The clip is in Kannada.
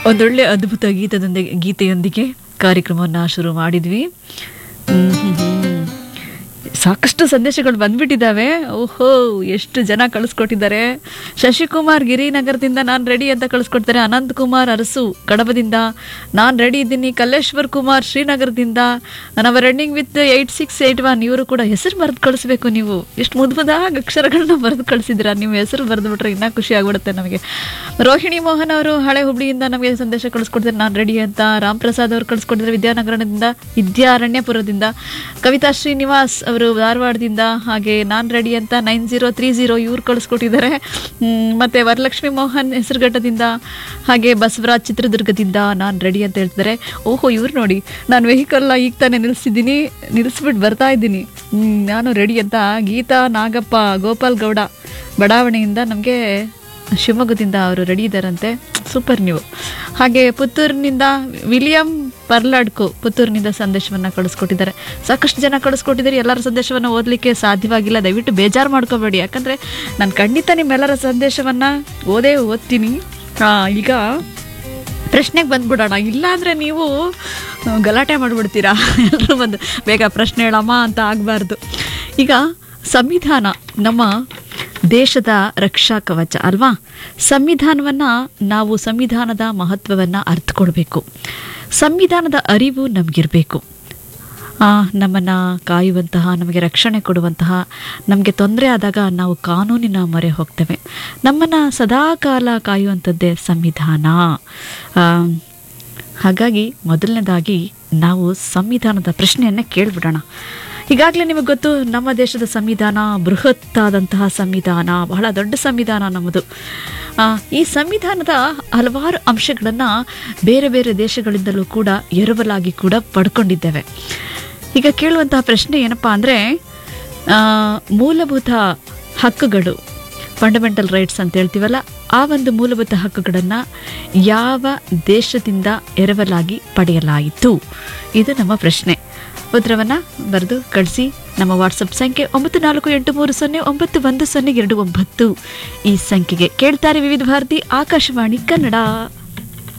ಒಂದೊಳ್ಳೆ ಅದ್ಭುತ ಗೀತದೊಂದಿಗೆ ಗೀತೆಯೊಂದಿಗೆ ಕಾರ್ಯಕ್ರಮವನ್ನು ಶುರು ಮಾಡಿದ್ವಿ ಹ್ಮ್, ಹ್ಮ್, ಹ್ಮ್. ಸಾಕಷ್ಟು ಸಂದೇಶಗಳು ಬಂದ್ಬಿಟ್ಟಿದ್ದಾವೆ ಓಹೋ ಎಷ್ಟು ಜನ ಕಳಿಸ್ಕೊಟ್ಟಿದ್ದಾರೆ ಶಶಿಕುಮಾರ್ ಗಿರಿನಗರದಿಂದ ನಾನು ರೆಡಿ ಅಂತ ಕಳಿಸ್ಕೊಡ್ತಾರೆ ಅನಂತ್ ಕುಮಾರ್ ಅರಸು ಕಡಬದಿಂದ ನಾನು ರೆಡಿ ಇದ್ದೀನಿ ಕಲ್ಲೇಶ್ವರ್ ಕುಮಾರ್ ಶ್ರೀನಗರದಿಂದ ನಾವು running with eight six eight one ಇವರು ಕೂಡ ಹೆಸರು ಬರೆದು ಕಳಿಸ್ಬೇಕು ನೀವು ಎಷ್ಟು ಮುದ್ದು ಮುದ್ದಾಗಿ ಅಕ್ಷರಗಳನ್ನ ಬರೆದು ಕಳಿಸಿದ್ದೀರಾ ನಿಮ್ಮ ಹೆಸರು ಬರೆದು ಬಿಟ್ರೆ ಇನ್ನೂ ಖುಷಿ ಆಗ್ಬಿಡುತ್ತೆ ನಮಗೆ ರೋಹಿಣಿ ಮೋಹನ್ ಅವರು ಹಳೆ ಹುಬ್ಳಿಯಿಂದ ನಮಗೆ ಸಂದೇಶ ಕಳಿಸ್ಕೊಡ್ತಾರೆ ನಾನು ರೆಡಿ ಅಂತ ರಾಮ್ ಪ್ರಸಾದ್ ಅವರು ಕಳಿಸ್ಕೊಟ್ಟಿದ್ದಾರೆ ವಿದ್ಯಾನಗರದಿಂದ ವಿದ್ಯಾರಣ್ಯಪುರದಿಂದ ಕವಿತಾ ಶ್ರೀನಿವಾಸ್ ಅವರು ಧಾರವಾಡದಿಂದ ಹಾಗೆ ನಾನು ರೆಡಿ ಅಂತ ನೈನ್ ಜೀರೋ ತ್ರೀ ಜೀರೋ ಇವ್ರು ಕಳಿಸ್ಕೊಟ್ಟಿದ್ದಾರೆ ಹ್ಮ್, ಮತ್ತೆ ವರಲಕ್ಷ್ಮಿ ಮೋಹನ್ ಹೆಸರುಘಟ್ಟದಿಂದ ಹಾಗೆ ಬಸವರಾಜ್ ಚಿತ್ರದುರ್ಗದಿಂದ ನಾನು ರೆಡಿ ಅಂತ ಹೇಳ್ತಿದ್ದಾರೆ ಓಹೋ ಇವ್ರು ನೋಡಿ ನಾನು ವೆಹಿಕಲ್ನ ಈಗ ತಾನೇ ನಿಲ್ಲಿಸಿದ್ದೀನಿ ನಿಲ್ಲಿಸ್ಬಿಟ್ಟು ಬರ್ತಾ ಇದ್ದೀನಿ ಹ್ಮ್, ನಾನು ರೆಡಿ ಅಂತ ಗೀತಾ ನಾಗಪ್ಪ ಗೋಪಾಲ್ ಗೌಡ ಬಡಾವಣೆಯಿಂದ ನಮಗೆ ಶಿವಮೊಗ್ಗದಿಂದ ಅವರು ರೆಡಿ ಇದ್ದಾರಂತೆ ಸೂಪರ್ ನೀವು ಹಾಗೆ ಪುತ್ತೂರಿನಿಂದ ವಿಲಿಯಂ ಪರ್ಲಾಡ್ಕು ಪುತ್ತೂರಿನಿಂದ ಸಂದೇಶವನ್ನು ಕಳಿಸ್ಕೊಟ್ಟಿದ್ದಾರೆ ಸಾಕಷ್ಟು ಜನ ಕಳಿಸ್ಕೊಟ್ಟಿದ್ದಾರೆ ಎಲ್ಲರ ಸಂದೇಶವನ್ನು ಓದಲಿಕ್ಕೆ ಸಾಧ್ಯವಾಗಿಲ್ಲ ದಯವಿಟ್ಟು ಬೇಜಾರು ಮಾಡ್ಕೋಬೇಡಿ ಯಾಕಂದರೆ ನಾನು ಖಂಡಿತ ನಿಮ್ಮೆಲ್ಲರ ಸಂದೇಶವನ್ನು ಓದೇ ಓದ್ತೀನಿ ಆ, ಈಗ ಪ್ರಶ್ನೆಗೆ ಬಂದ್ಬಿಡೋಣ ಇಲ್ಲಾಂದರೆ ನೀವು ಆ, ಗಲಾಟೆ ಮಾಡಿಬಿಡ್ತೀರಾ ಎಲ್ಲರೂ ಬಂದು ಬೇಗ ಪ್ರಶ್ನೆ ಹೇಳಮ್ಮ ಅಂತ ಆಗಬಾರ್ದು ಈಗ ಸಂವಿಧಾನ ನಮ್ಮ ದೇಶದ ರಕ್ಷಾ ಕವಚ ಅಲ್ವಾ ಸಂವಿಧಾನವನ್ನು ನಾವು ಸಂವಿಧಾನದ ಮಹತ್ವವನ್ನು ಅರ್ಥಕೊಳ್ಬೇಕು ಸಂವಿಧಾನದ ಅರಿವು ನಮಗಿರಬೇಕು ನಮ್ಮನ್ನು ಕಾಯುವಂತಹ ನಮಗೆ ರಕ್ಷಣೆ ಕೊಡುವಂತಹ ನಮಗೆ ತೊಂದರೆ ಆದಾಗ ನಾವು ಕಾನೂನಿನ ಮೊರೆ ಹೋಗ್ತೇವೆ ನಮ್ಮನ್ನು ಸದಾಕಾಲ ಕಾಯುವಂಥದ್ದೇ ಸಂವಿಧಾನ ಆ, ಹಾಗಾಗಿ ಮೊದಲನೇದಾಗಿ ನಾವು ಸಂವಿಧಾನದ ಪ್ರಶ್ನೆಯನ್ನು ಕೇಳಿಬಿಡೋಣ ಈಗಾಗಲೇ ನಿಮಗೆ ಗೊತ್ತು ನಮ್ಮ ದೇಶದ ಸಂವಿಧಾನ ಬೃಹತ್ತಾದಂತಹ ಸಂವಿಧಾನ ಬಹಳ ದೊಡ್ಡ ಸಂವಿಧಾನ ನಮ್ಮದು ಆ, ಈ ಸಂವಿಧಾನದ ಹಲವಾರು ಅಂಶಗಳನ್ನು ಬೇರೆ ಬೇರೆ ದೇಶಗಳಿಂದಲೂ ಕೂಡ ಎರವಲಾಗಿ ಕೂಡ ಪಡ್ಕೊಂಡಿದ್ದೇವೆ ಈಗ ಕೇಳುವಂತಹ ಪ್ರಶ್ನೆ ಏನಪ್ಪಾ ಅಂದರೆ ಮೂಲಭೂತ ಹಕ್ಕುಗಳು ಫಂಡಮೆಂಟಲ್ ರೈಟ್ಸ್ ಅಂತ ಹೇಳ್ತೀವಲ್ಲ ಆ ಒಂದು ಮೂಲಭೂತ ಹಕ್ಕುಗಳನ್ನು ಯಾವ ದೇಶದಿಂದ ಎರವಲಾಗಿ ಪಡೆಯಲಾಯಿತು ಇದು ನಮ್ಮ ಪ್ರಶ್ನೆ ಉತ್ತರವನ್ನು ಬರೆದು ಕಳಿಸಿ ನಮ್ಮ ವಾಟ್ಸಪ್ ಸಂಖ್ಯೆ ಒಂಬತ್ತು ನಾಲ್ಕು ಎಂಟು ಮೂರು ಸೊನ್ನೆ ಒಂಬತ್ತು ಒಂದು ಸೊನ್ನೆ ಎರಡು ಒಂಬತ್ತು ಈ ಸಂಖ್ಯೆಗೆ ಕೇಳ್ತಾರೆ ವಿವಿಧ ಭಾರತಿ ಆಕಾಶವಾಣಿ ಕನ್ನಡ